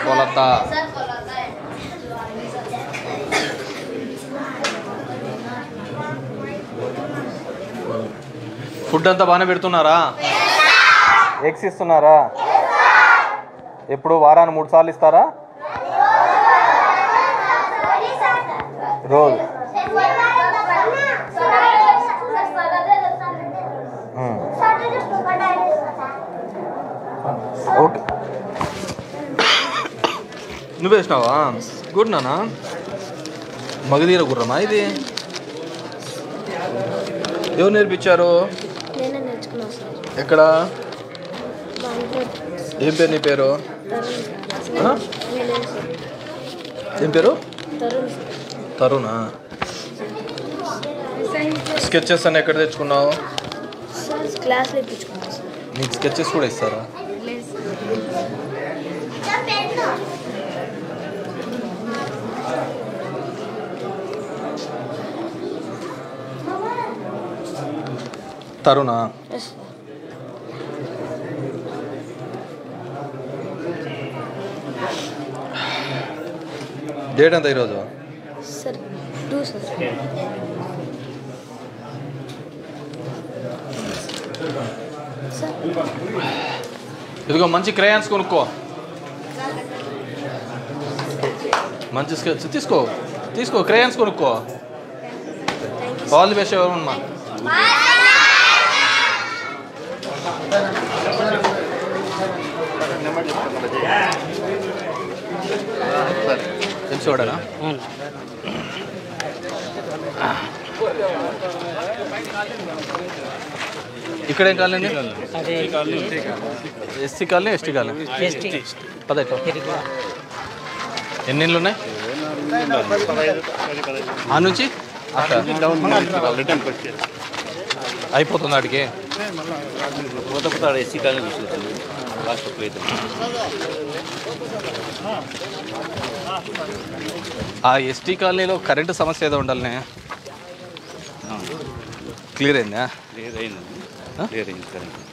కొలత ఫుడ్ అంతా బాగానే పెడుతున్నారా ఎగ్స్ ఇస్తున్నారా ఎప్పుడు వారాన్ని మూడు సార్లు ఇస్తారా రోజు మ్మ్. ఓకే నువ్వు వేసినావా గుడ్ నానా మగధీర గుర్రమా ఇది ఎవరు నేర్పించారు నేనే నేర్చుకున్నాను సార్ ఎక్కడ మా ఇంట్లో ఏం పేరు నీ పేరు తరుణ్ ఆ? నేనే సార్ ఏం పేరు తరుణ్ సార్ తరుణా స్కెచెస్ అని ఎక్కడ తెచ్చుకున్నావు సార్ క్లాస్లో ఇప్పించుకున్నాను సార్ నీకు స్కెచెస్ కూడా ఇస్తారా తరుణా ఎస్ డేట్ ఎంత ఈరోజు సార్ టూ సార్ సార్ ఇదిగో మంచి క్రేయాన్స్ కొనుక్కో మంచి స్కెచ్ తీసుకో తీసుకో క్రేయాన్స్ కొనుక్కో thank you all the best ఎవరమ్మా తెలిసి వాడనా ఇక్కడ ఏం colony SC colony ST colony పదెట్టు ఎన్ని ఇళ్ళు ఉన్నాయి ఆ నుంచి అక్కడ అయిపోతుంది ఆడికి కొత్త కొత్త ఆడ ఎస్సీ కాలనీ తీసుకొచ్చింది లాస్ట్ ప్లేట్ ఆ ఎస్టీ కాలనీలో కరెంటు సమస్య ఏదో ఉండాలనే క్లియర్ అయిందా క్లియర్ అయింది ఆ? క్లియర్ అయింది కరెంట్